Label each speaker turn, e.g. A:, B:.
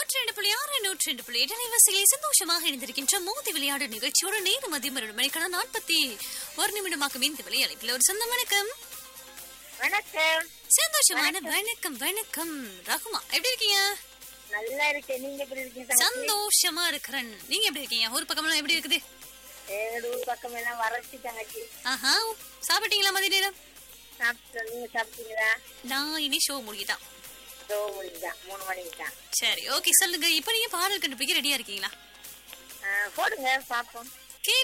A: நூற்றி ரெண்டு புள்ளி ஆறு நூற்றி ரெண்டு புள்ளி எட்டு அலைவரிசையில் சந்தோஷமாக இணைந்திருக்கின்ற மோதி விளையாடு நிகழ்ச்சியோட நேரம் மதியம் இரண்டு மணிக்கான நாற்பத்தி ஒரு நிமிடமாக்கும் இந்த விலை அழைப்பில் ஒரு சொந்த வணக்கம்
B: வணக்கம்
A: சந்தோஷமான வணக்கம் வணக்கம் ரகுமா எப்படி இருக்கீங்க
B: நல்லா இருக்கேன் நீங்க எப்படி இருக்கீங்க தங்கச்சி?
A: சந்தோஷமா இருக்கிறேன் நீங்க எப்படி இருக்கீங்க ஒரு பக்கமெல்லாம் எப்படி இருக்குது
B: எங்க ஊர் பக்கம் எல்லாம் வறட்சி தங்கச்சி
A: ஆஹா சாப்பிட்டீங்களா மதிய நேரம்
B: சாப்பிட்டு நீங்க சாப்பிட்டீங்களா
A: நான் இனி ஷோ முடியுதான்
B: தோ மணிக்கு தான் மூணு மணிக்கு தான்
A: சரி ஓகே சொல்லுங்க இப்ப நீங்க பாடல் கண்டுபிடிக்க ரெடியா இருக்கீங்களா
B: ஆ, போடுங்க பாப்போம்